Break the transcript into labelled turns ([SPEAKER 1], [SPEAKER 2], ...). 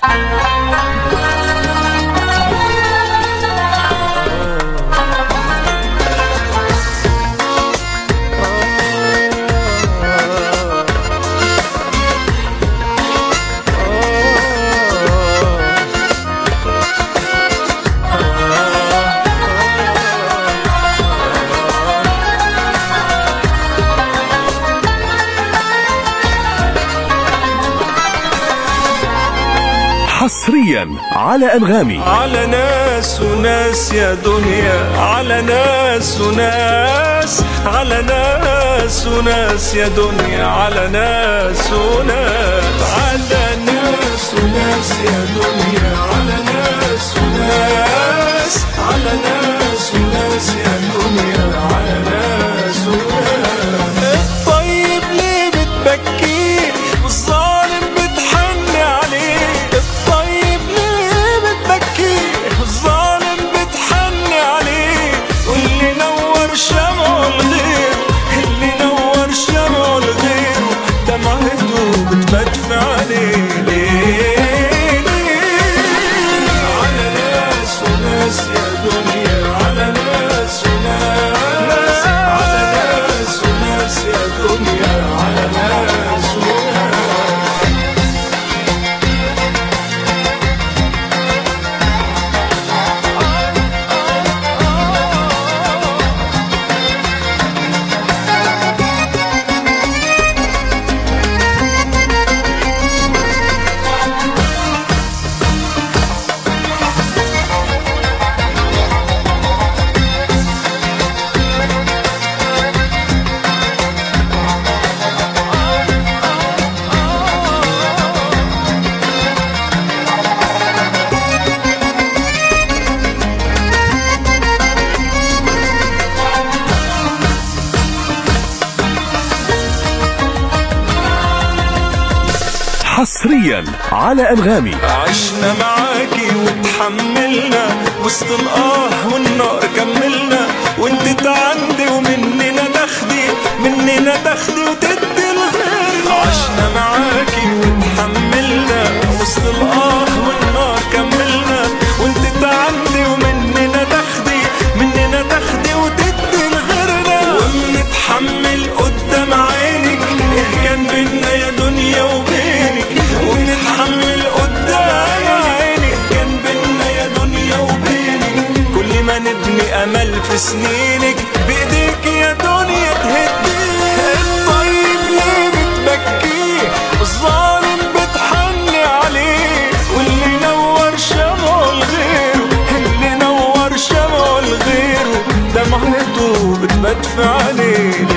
[SPEAKER 1] حصريا على انغامي
[SPEAKER 2] على ناس وناس يا دنيا على ناس وناس على ناس وناس يا دنيا على ناس وناس على ناس وناس يا دنيا على ناس وناس على ناس وناس يا دنيا على ناس وناس الطيب ليه بتبكيه والظالم بتحن عليه الطيب ليه بتبكيه والظالم بتحن عليه واللي نور شمعه لغيره اللي نور شمعه لغيره دمعته بتبدفع عليه ليه ليه على ناس وناس يا دنيا على ناس وناس على ناس وناس يا دنيا على ناس وناس
[SPEAKER 1] حصريا على انغامي
[SPEAKER 2] عشنا معاكي وتحملنا وسط الآه والنار كملنا وانت تعندي ومننا تاخدي مننا تاخدي وتدي لغيرنا عشنا معاكي وتحملنا وسط الآه والنار كملنا وانت تعندي ومننا تاخدي مننا تاخدي وتدي لغيرنا وبنتحمل قدام عينك ايه كان بينا يا دنيا وبينك ونتحمل قدام عينك كان بينا يا دنيا وبينك كل ما نبني امل في سنينك بايديك يا دنيا تهديه الطيب ليه بتبكيه الظالم بتحني عليه واللي نور شمعه لغيره اللي نور شمعه لغيره دمعته بتبدفع عليه